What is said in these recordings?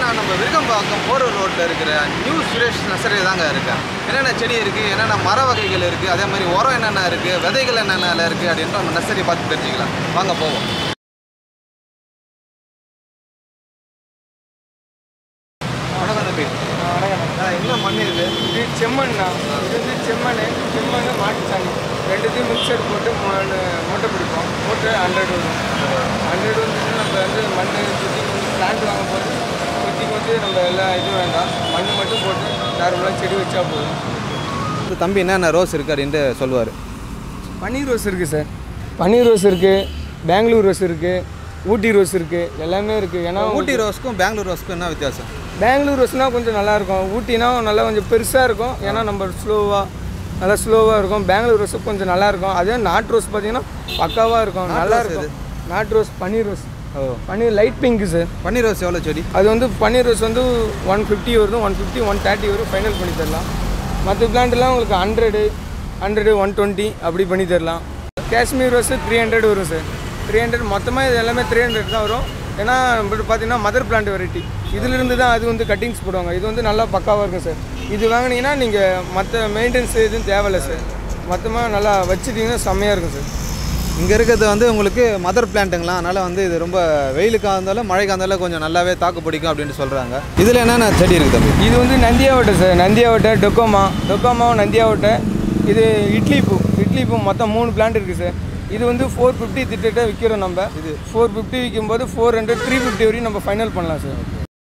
நான் நம்ம விருகம்பாக்கம் போரூர் ரோட்டில் இருக்கிற நியூ சுரேஷ் நர்சரி தாங்க இருக்கேன் என்னென்ன செடி இருக்குது என்னென்ன மர வகைகள் இருக்குது அதே மாதிரி உரம் என்னென்ன இருக்குது விதைகள் என்னென்ன இருக்குது அப்படின்ட்டு நம்ம நர்சரி பார்த்து தெரிஞ்சுக்கலாம் வாங்க போவோம் வணக்கம் தம்பி ஆ, என்ன மண் இது இது செம்மண்ணா இது வந்து செம்மண் செம்மண் மாட்டு சாணி ரெண்டுத்தையும் மிக்சர் போட்டு மூணு மூட்டை பிடிப்போம் மூட்டை ஹண்ட்ரட் வரும் ஹண்ட்ரட் வந்துட்டு நம்ம வந்து மண் சுற்றி வந்து பிளான்ட் வாங்கும் போது சுற்றி வந்து நம்ம எல்லாம் இது வேண்டாம் மண் மட்டும் போட்டு நார்மலாக செடி வச்சா போதும் இந்த தம்பி என்னென்ன ரோஸ் இருக்குது அப்படின்ட்டு சொல்லுவார் பன்னீர் ரோஸ் இருக்குது சார் பன்னீர் ரோஸ் இருக்குது பெங்களூர் ரோஸ் இருக்குது ஊட்டி ரோஸ் இருக்குது எல்லாமே இருக்குது ஏன்னா ஊட்டி ரோஸ்க்கும் பெங்களூர் ரோஸ்க்கும் என்ன வித்தியாசம் பெங்களூர் ரோஸ்னால் கொஞ்சம் நல்லாயிருக்கும் ஊட்டினா நல்லா கொஞ்சம் பெருசாக இருக்கும் ஏன்னா நம்ம ஸ்லோவாக நல்லா ஸ்லோவாக இருக்கும் பெங்களூர் ரோஸ் கொஞ்சம் நல்லாயிருக்கும் அதே நாட் ரோஸ் பார்த்தீங்கன்னா பக்காவாக இருக்கும் நல்லா ரோஸ் இருக்கும் நாட் ரோஸ் பன்னீர் ரோஸ் ஓ பன்னீர் லைட் பிங்க்கு சார் பன்னீர் ரோஸ் எவ்வளோ செடி அது வந்து பன்னீர் ரோஸ் வந்து ஒன் ஃபிஃப்டி வருது ஒன் ஃபிஃப்டி ஒன் தேர்ட்டி வரும் ஃபைனல் பண்ணி தரலாம் மற்ற பிளான்ட்லாம் உங்களுக்கு ஹண்ட்ரடு ஹண்ட்ரடு ஒன் டுவெண்ட்டி அப்படி பண்ணி தரலாம் காஷ்மீர் ரோஸ் த்ரீ ஹண்ட்ரட் வரும் சார் த்ரீ ஹண்ட்ரட் மொத்தமாக இது எல்லாமே த்ரீ ஹண்ட்ரட் தான் வரும் ஏன்னா நம்மள்ட்ட பார்த்தீங்கன்னா மதர் பிளான்ட் வெரைட்டி இதிலிருந்து தான் அது வந்து கட்டிங்ஸ் போடுவாங்க இது வந்து நல்லா பக்காவாக இருக்கும் சார் இது வாங்கினீங்கன்னா நீங்கள் மற்ற மெயின்டெனன்ஸ் எதுவும் தேவையில்லை சார் மொத்தமாக நல்லா வச்சுட்டிங்கன்னா செம்மையாக இருக்கும் சார் இங்கே இருக்கிறது வந்து உங்களுக்கு மதர் பிளான்ட்டுங்களா அதனால் வந்து இது ரொம்ப வெயிலுக்காக இருந்தாலும் மழைக்காக இருந்தாலும் கொஞ்சம் நல்லாவே தாக்கு பிடிக்கும் அப்படின்னு சொல்கிறாங்க இதில் என்னென்ன செடி இருக்குது தம்பி இது வந்து நந்தியாவட்டை சார் நந்தியாவட்டை டொக்கோமா டொக்கோமாவும் நந்தியாவட்டை இது இட்லி பூ இட்லி பூ மொத்தம் மூணு பிளான்ட் இருக்குது சார் இது வந்து ஃபோர் ஃபிஃப்டி திட்ட விற்கிறோம் நம்ம இது ஃபோர் ஃபிஃப்டி விற்கும்போது ஃபோர் ஹண்ட்ரட் த்ரீ ஃபிஃப்டி வரையும் நம்ம ஃபைனல் பண்ணலாம் சார்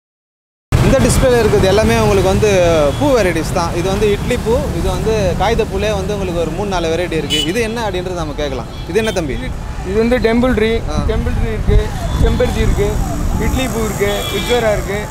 இந்த டிஸ்பிளேல இருக்கிறது எல்லாமே உங்களுக்கு வந்து பூ வெரைட்டிஸ் தான் இது வந்து இட்லி பூ இது வந்து காகித பூலே வந்து உங்களுக்கு ஒரு மூணு நாலு வெரைட்டி இருக்குது இது என்ன அப்படின்றது நம்ம கேட்கலாம் இது என்ன தம்பி இது வந்து டெம்பிள் ட்ரீ டெம்பிள் ட்ரீ இருக்குது செம்பருத்தி இருக்குது இட்லி பூ இருக்குது விக்டோரா இருக்குது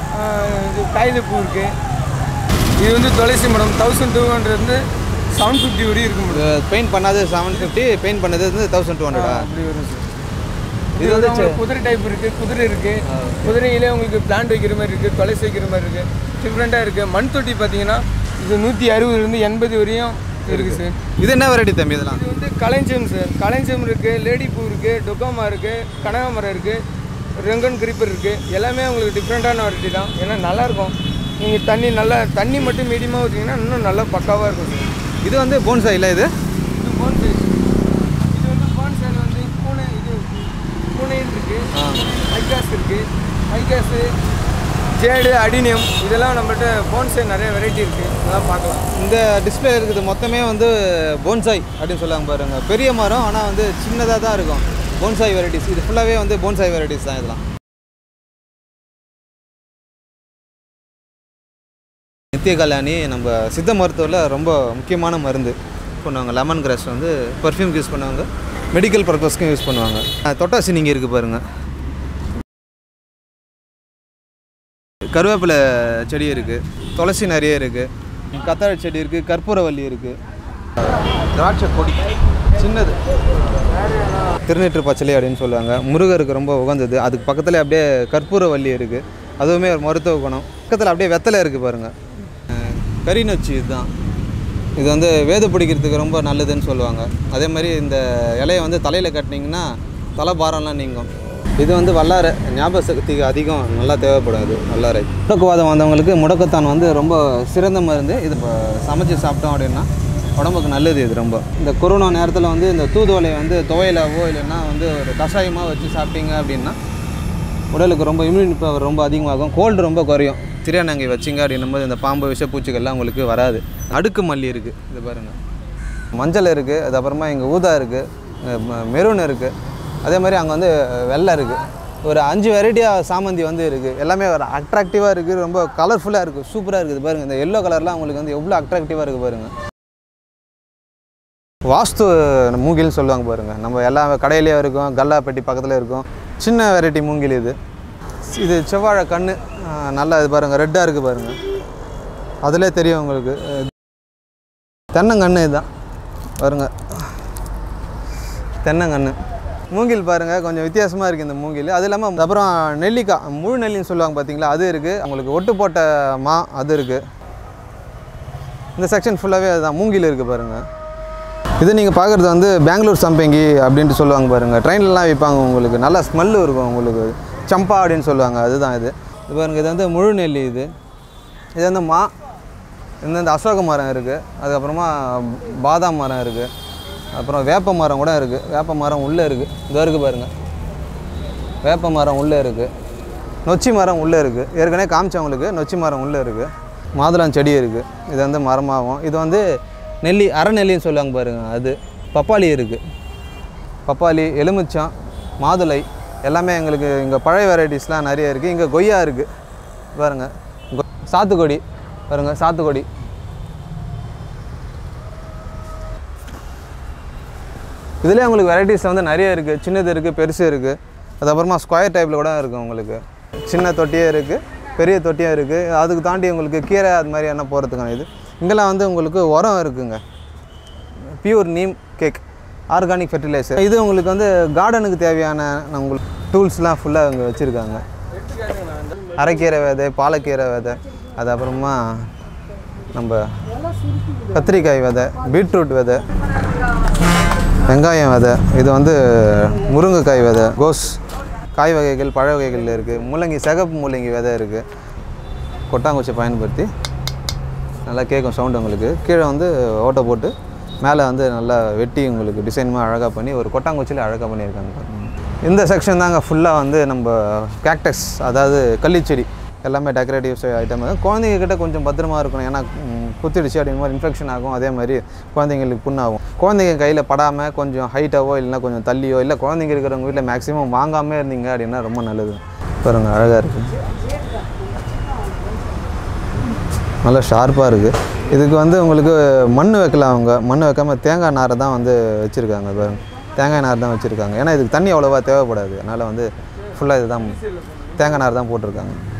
இது காகித பூ இருக்குது இது வந்து துளசி மடம் தௌசண்ட் டூ ஹண்ட்ரட் வந்து செவன் ஃபிஃப்டி வரையும் இருக்க முடியும் பெயிண்ட் பண்ணது செவன் ஃபிஃப்டி பெயிண்ட் பண்ணது வந்து தௌசண்ட் டூ ஹண்ட்ரடா அப்படி வரும் சார் இது இது வந்து வந்து உங்களுக்கு குதிரை டைப் இருக்கு குதிரை இருக்கு குதிரையிலே உங்களுக்கு பிளான்ட் வைக்கிற மாதிரி இருக்கு துளசி வைக்கிற மாதிரி இருக்கு டிஃப்ரெண்ட்டாக இருக்கு மண் தொட்டி பார்த்தீங்கன்னா இது நூற்றி அறுபதுலேருந்து எண்பது வரையும் இருக்கு சார் இது என்ன வெரைட்டி தம்பி இதெல்லாம் இது வந்து கலைஞ்சம் சார் கலைஞ்சம் இருக்கு லேடி பூ இருக்கு டொக்காமா இருக்கு கனகாமரம் இருக்கு ரெங்கன் கிரீப்பர் இருக்கு எல்லாமே உங்களுக்கு டிஃப்ரெண்ட்டான வெரைட்டி தான் ஏன்னா நல்லா இருக்கும் நீங்கள் தண்ணி நல்லா தண்ணி மட்டும் மீடியமாக ஊற்றிங்கன்னா இன்னும் நல்லா பக்காவாக இருக்கும் சார் இது வந்து போன்சா இல்லை இது இது போன்சை இது வந்து போன்சைல வந்து பூனை இது பூனைன்னு இருக்கு மைகாஸ் இருக்கு மைகாஸு ஜேடு அடினியம் இதெல்லாம் நம்மள்ட்ட போன்சை நிறைய வெரைட்டி இருக்கு அதெல்லாம் பார்க்கலாம் இந்த டிஸ்பிளே இருக்குது மொத்தமே வந்து போன்சாய் அப்படின்னு சொல்லுவாங்க பாருங்க பெரிய மரம் ஆனால் வந்து சின்னதாக தான் இருக்கும் போன்சாய் வெரைட்டிஸ் இது ஃபுல்லாகவே வந்து போன்சாய் வெரைட்டிஸ் தான் இதெல்லாம் நித்திய கல்யாணி நம்ம சித்த மருத்துவத்தில் ரொம்ப முக்கியமான மருந்து பண்ணுவாங்க லெமன் கிராஸ் வந்து பர்ஃப்யூம்க்கு யூஸ் பண்ணுவாங்க மெடிக்கல் பர்பஸ்க்கும் யூஸ் பண்ணுவாங்க அஹ் தொட்டாசி நீங்கள் இருக்குது பாருங்கள் கருவேப்பிலை செடி இருக்குது துளசி நிறைய இருக்குது கத்தாழை செடி இருக்குது கற்பூரவல்லி இருக்குது திராட்சை கொடி சின்னது திருநெற்று பச்சளை அப்படின்னு சொல்லுவாங்க முருகருக்கு ரொம்ப உகந்தது அதுக்கு பக்கத்தில் அப்படியே கற்பூரவல்லி இருக்குது அதுவுமே ஒரு மருத்துவ குணம் பக்கத்தில் அப்படியே வெத்தலை இருக்குது பாருங்கள் அஹ் கரிநொச்சி இதுதான் இது வந்து வேது பிடிக்கிறதுக்கு ரொம்ப நல்லதுன்னு சொல்லுவாங்க அதே மாதிரி இந்த இலையை வந்து தலையில் கட்டினீங்கன்னா தலை பாரம்லாம் நீங்கும் இது வந்து வல்லாரை ஞாபக சக்திக்கு அதிகம் நல்லா தேவைப்படும் இது வல்லாரை முடக்குவாதம் வந்தவங்களுக்கு முடக்கத்தான் வந்து ரொம்ப சிறந்த மருந்து இது இப்போ சமைச்சு சாப்பிட்டோம் அப்படின்னா உடம்புக்கு நல்லது இது ரொம்ப இந்த கொரோனா நேரத்தில் வந்து இந்த தூதுவளையை வந்து துவையலாவோ இல்லைன்னா வந்து ஒரு கஷாயமாக வச்சு சாப்பிட்டீங்க அப்படின்னா உடலுக்கு ரொம்ப இம்யூனிட்டி பவர் ரொம்ப அதிகமாகும் கோல்டு ரொம்ப குறையும் திரையணங்கை வச்சிங்க அப்படின்னும் போது இந்த பாம்பு விஷப்பூச்சிகள்லாம் உங்களுக்கு வராது அடுக்கு மல்லி இருக்குது இது பாருங்கள் மஞ்சள் இருக்குது அது அப்புறமா இங்கே ஊதா இருக்குது மெரூன் இருக்குது அதே மாதிரி அங்கே வந்து வெள்ளை இருக்குது ஒரு அஞ்சு வெரைட்டியாக சாமந்தி வந்து இருக்குது எல்லாமே ஒரு அட்ராக்டிவாக இருக்குது ரொம்ப கலர்ஃபுல்லாக இருக்குது சூப்பராக இருக்குது பாருங்கள் இந்த எல்லோ கலர்லாம் உங்களுக்கு வந்து எவ்வளோ அட்ராக்டிவாக இருக்குது பாருங்கள் வாஸ்து மூங்கில்னு சொல்லுவாங்க பாருங்கள் நம்ம எல்லா கடையிலேயும் இருக்கும் கல்லாப்பட்டி பக்கத்தில் இருக்கும் சின்ன வெரைட்டி மூங்கில் இது இது செவ்வாழை கன்று நல்லா இது பாருங்கள் ரெட்டாக இருக்குது பாருங்கள் அதிலே தெரியும் உங்களுக்கு அஹ், தென்னங்கன்று இதுதான் பாருங்க தென்னங்கன்று மூங்கில் பாருங்கள் கொஞ்சம் வித்தியாசமாக இருக்குது இந்த மூங்கில் அது இல்லாமல் அப்புறம் நெல்லிக்காய் முழு நெல்லின்னு சொல்லுவாங்க பார்த்தீங்களா அது இருக்குது உங்களுக்கு ஒட்டு போட்ட மா அது இருக்குது இந்த செக்ஷன் ஃபுல்லாகவே அதுதான் மூங்கில் இருக்குது பாருங்கள் இது நீங்கள் பார்க்குறது வந்து பெங்களூர் சம்பங்கி அப்படின்ட்டு சொல்லுவாங்க பாருங்கள் ட்ரெயின்லலாம் விற்பாங்க உங்களுக்கு நல்லா ஸ்மெல்லு இருக்கும் உங்களுக்கு சம்பா அப்படின்னு சொல்லுவாங்க அதுதான் இது இது பாருங்க இது வந்து முழு நெல்லி இது இது வந்து மா இந்த இந்த அசோக மரம் இருக்குது அதுக்கப்புறமா பாதாம் மரம் இருக்குது அப்புறம் வேப்ப மரம் கூட இருக்குது வேப்ப மரம் உள்ளே இருக்குது இதோ இருக்குது பாருங்கள் வேப்ப மரம் உள்ளே இருக்குது நொச்சி மரம் உள்ளே இருக்குது ஏற்கனவே காமிச்சவங்களுக்கு நொச்சி மரம் உள்ளே இருக்குது மாதுளம் செடி இருக்குது இது வந்து மரமாகும் இது வந்து நெல்லி அரைநெல்லின்னு சொல்லுவாங்க பாருங்கள் அது பப்பாளி இருக்குது பப்பாளி எலுமிச்சம் மாதுளை எல்லாமே எங்களுக்கு இங்கே பழைய வெரைட்டிஸ்லாம் நிறைய இருக்குது இங்கே கொய்யா இருக்குது பாருங்கள் கொ- சாத்துக்கொடி பாருங்கள் சாத்துக்கொடி இதுலேயே உங்களுக்கு வெரைட்டிஸ் வந்து நிறைய இருக்குது சின்னது இருக்குது பெருசு இருக்குது அதுக்கப்புறமா ஸ்கொயர் டைப்பில் கூட இருக்குது உங்களுக்கு சின்ன தொட்டியே இருக்குது பெரிய தொட்டியும் இருக்குது அதுக்கு தாண்டி உங்களுக்கு கீரை அது மாதிரி என்ன போகிறதுக்கான இது இங்கெல்லாம் வந்து உங்களுக்கு உரம் இருக்குங்க pure neem cake organic fertiliser இது உங்களுக்கு வந்து கார்டனுக்கு தேவையான உங்களுக்கு டூல்ஸ்லாம் ஃபுல்லாக இங்கே வச்சுருக்காங்க அரைக்கீரை விதை பாலக்கீரை விதை அது அப்புறமா நம்ம கத்திரிக்காய் விதை பீட்ரூட் விதை வெங்காயம் விதை இது வந்து முருங்கைக்காய் விதை கோஸ் காய் வகைகள் பழ வகைகள் இருக்குது முள்ளங்கி சிகப்பு முள்ளங்கி விதை இருக்குது கொட்டாங்குச்சி பயன்படுத்தி நல்லா கேட்கும் சவுண்ட் உங்களுக்கு கீழே வந்து ஓட்டை போட்டு மேலே வந்து நல்லா வெட்டி உங்களுக்கு டிசைனுமாக அழகாக பண்ணி ஒரு கொட்டாங்குச்சியில் அழகாக பண்ணியிருக்காங்க பாருங்க. இந்த செக்ஷன் தாங்க ஃபுல்லாக வந்து நம்ம கேக்டஸ் அதாவது கள்ளிச்செடி எல்லாமே டெக்கரேட்டிவ்ஸ் ஐட்டம் குழந்தைங்க கிட்ட கொஞ்சம் பத்திரமா இருக்கணும் ஏன்னா ம், குத்திடுச்சு அப்படின்ற மாதிரி இன்ஃபெக்ஷன் ஆகும் அதே மாதிரி குழந்தைங்களுக்கு புண்ணாகும் குழந்தைங்க கையில் படாமல் கொஞ்சம் ஹைட்டாவோ இல்லைன்னா கொஞ்சம் தள்ளியோ இல்லை குழந்தைங்க இருக்கிறவங்க வீட்டில் மேக்ஸிமம் வாங்காமல் இருந்தீங்க அப்படின்னா ரொம்ப நல்லது பாருங்க அழகாக இருக்குது நல்லா ஷார்ப்பாக இருக்குது இதுக்கு வந்து உங்களுக்கு மண் வைக்கலாம் அவங்க மண் வைக்காம தேங்காய் நாரை தான் வந்து வச்சுருக்காங்க பாருங்க தேங்காய் நார் தான் வச்சுருக்காங்க ஏன்னா இதுக்கு தண்ணி அவ்வளோவா தேவைப்படாது அதனால் வந்து ஃபுல்லாக இதுதான் தேங்காய் நார் தான் போட்டிருக்காங்க